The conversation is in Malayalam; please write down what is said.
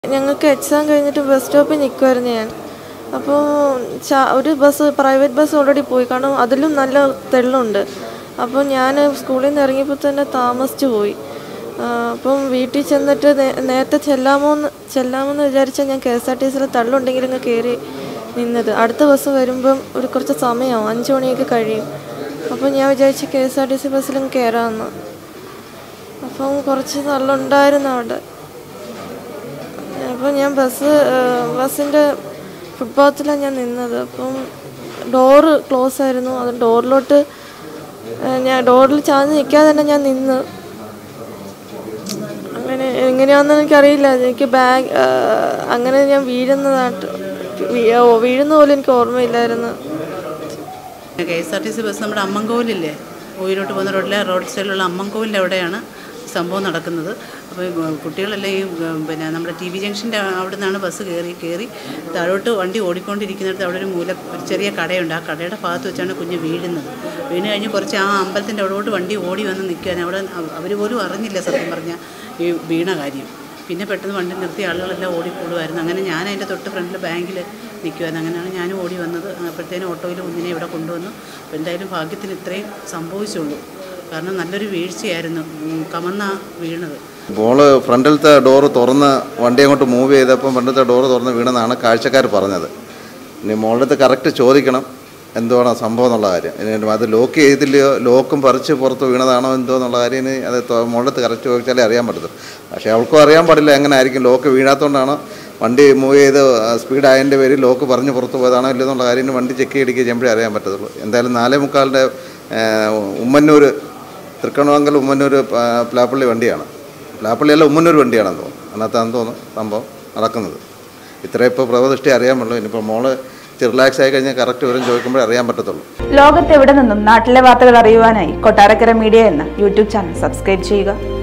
ഞങ്ങൾക്ക് എക്സാം കഴിഞ്ഞിട്ട് ബസ് സ്റ്റോപ്പിൽ നിൽക്കുമായിരുന്നു ഞാൻ അപ്പോൾ ചാ ഒരു ബസ് പ്രൈവറ്റ് ബസ് ഓൾറെഡി പോയി കാരണം അതിലും നല്ല തെള്ളുണ്ട് അപ്പോൾ ഞാൻ സ്കൂളിൽ നിന്ന് ഇറങ്ങിയപ്പോൾ തന്നെ താമസിച്ചു പോയി ആ, അപ്പം വീട്ടിൽ ചെന്നിട്ട് നേ- നേരത്തെ ചെല്ലാമോ എന്ന് ചെല്ലാമെന്ന് വിചാരിച്ചാൽ ഞാൻ കെ എസ് ആർ ടി സിയിൽ തള്ളുണ്ടെങ്കിൽ ഇങ്ങ് കയറി നിന്നത് അടുത്ത ബസ് വരുമ്പം ഒരു കുറച്ച് സമയമാവും അഞ്ച് മണിയൊക്കെ കഴിയും അപ്പോൾ ഞാൻ വിചാരിച്ചു K S R T C ബസ്സിലും കയറാമെന്ന് അപ്പം കുറച്ച് തള്ളുണ്ടായിരുന്നു അവിടെ അപ്പോൾ ഞാൻ ബസ് ബസ്സിൻ്റെ ഫുട്പാത്തിലാണ് ഞാൻ നിന്നത് അപ്പം ഡോറ് ക്ലോസ് ആയിരുന്നു അത് ഡോറിലോട്ട് ഞാൻ ഡോറിൽ ചാഞ്ഞ് നിൽക്കാതെ തന്നെ ഞാൻ നിന്ന് അങ്ങനെ എങ്ങനെയാണെന്ന് എനിക്കറിയില്ല എനിക്ക് ബാഗ് അങ്ങനെ ഞാൻ വീഴുന്നതായിട്ട് വീ- ഓ, വീഴുന്ന പോലും എനിക്ക് ഓർമ്മയില്ലായിരുന്നു K S R T C bus നമ്മുടെ അമ്മൻകോവിലില്ലേ ഊരിലോട്ട് പോകുന്ന റോഡിലെ റോഡ് സൈഡിലുള്ള അമ്മൻകോവിലിൻ്റെ അവിടെയാണ് സംഭവം നടക്കുന്നത് അപ്പോൾ ഈ കുട്ടികളെല്ലാം ഈ ഉം, പിന്നെ നമ്മുടെ ടി വി ജംഗ്ഷൻ്റെ അവിടെ നിന്നാണ് ബസ് കയറി കയറി താഴോട്ട് വണ്ടി ഓടിക്കൊണ്ടിരിക്കുന്നിടത്ത് അവിടെ ഒരു മൂല ഒരു ചെറിയ കടയുണ്ട് ആ കടയുടെ ഭാഗത്ത് വെച്ചാണ് കുഞ്ഞ് വീഴുന്നത് വീണ് കഴിഞ്ഞ് കുറച്ച് ആ അമ്പലത്തിൻ്റെ അവിടോട്ട് വണ്ടി ഓടി വന്ന് നിൽക്കാൻ അവിടെ അവർ പോലും അറിഞ്ഞില്ല സത്യം പറഞ്ഞാൽ ഈ വീണ കാര്യം പിന്നെ പെട്ടെന്ന് വണ്ടി നിർത്തി ആളുകളെല്ലാം ഓടിക്കൂടുമായിരുന്നു അങ്ങനെ ഞാൻ അതിൻ്റെ തൊട്ട് ഫ്രണ്ടിൽ ബാങ്കിൽ നിൽക്കുമായിരുന്നു അങ്ങനെയാണ് ഞാനും ഓടി വന്നത് അപ്പോഴത്തേനും ഓട്ടോയിൽ കുഞ്ഞിനെ ഇവിടെ കൊണ്ടുവന്നു അപ്പോൾ എന്തായാലും ഭാഗ്യത്തിന് ഇത്രയും സംഭവിച്ചുള്ളൂ കാരണം നല്ലൊരു വീഴ്ചയായിരുന്നു ഉം, കമന്നാ വീണത് മോള് ഫ്രണ്ടിലത്തെ ഡോറ് തുറന്ന് വണ്ടി അങ്ങോട്ട് മൂവ് ചെയ്തപ്പം ഫ്രണ്ടിലത്തെ ഡോറ് തുറന്ന് വീണെന്നാണ് കാഴ്ചക്കാർ പറഞ്ഞത് ഇനി മോളുടെ അടുത്ത് കറക്റ്റ് ചോദിക്കണം എന്തുവാണോ സംഭവം എന്നുള്ള കാര്യം ഇനി അത് ലോക്ക് ചെയ്തില്ലയോ ലോക്കും പറിച്ച് പുറത്ത് വീണതാണോ എന്തോ എന്നുള്ള കാര്യം ഇനി അത് തൊ- മോളുടെ അടുത്ത് കറക്റ്റ് ചോദിച്ചാലേ അറിയാൻ പറ്റത്തുള്ളൂ പക്ഷേ അവൾക്കും അറിയാൻ പാടില്ല എങ്ങനെ ആയിരിക്കും ലോക്ക് വീഴാത്തതുകൊണ്ടാണോ വണ്ടി മൂവ് ചെയ്ത് സ്പീഡ് ആയതിൻ്റെ പേരിൽ ലോക്ക് പറഞ്ഞ് പുറത്ത് പോയതാണോ ഇല്ലയോ എന്നുള്ള കാര്യം ഇനി വണ്ടി ചെക്ക് ചെയ്തിരിക്കുക ചെയ്യുമ്പോഴേ അറിയാൻ പറ്റത്തുള്ളൂ എന്തായാലും നാലേ മുക്കാലിൻ്റെ ഉമ്മന്നൂർ തൃക്കണമംഗൽ ഉമ്മന്നൂർ ആ, പ്ലാപ്പള്ളി വണ്ടിയാണ് പ്ലാപ്പള്ളിയല്ല ഉമ്മന്നൂർ വണ്ടിയാണെന്ന് തോന്നുന്നു അതിനകത്താണെന്ന് തോന്നുന്നു സംഭവം നടക്കുന്നത് ഇത്രയും ഇപ്പോൾ പ്രവദൃഷ്ടി അറിയാൻ പറ്റുള്ളൂ ഇനിയിപ്പോൾ മോള് റിലാക്സ് ആയി കഴിഞ്ഞാൽ കറക്റ്റ് വിവരം ചോദിക്കുമ്പോഴേ അറിയാൻ പറ്റത്തുള്ളൂ ലോകത്തെവിടെ നിന്നും നാട്ടിലെ വാർത്തകൾ അറിയുവാനായി കൊട്ടാരക്കര മീഡിയ എന്ന യൂട്യൂബ് ചാനൽ സബ്സ്ക്രൈബ് ചെയ്യുക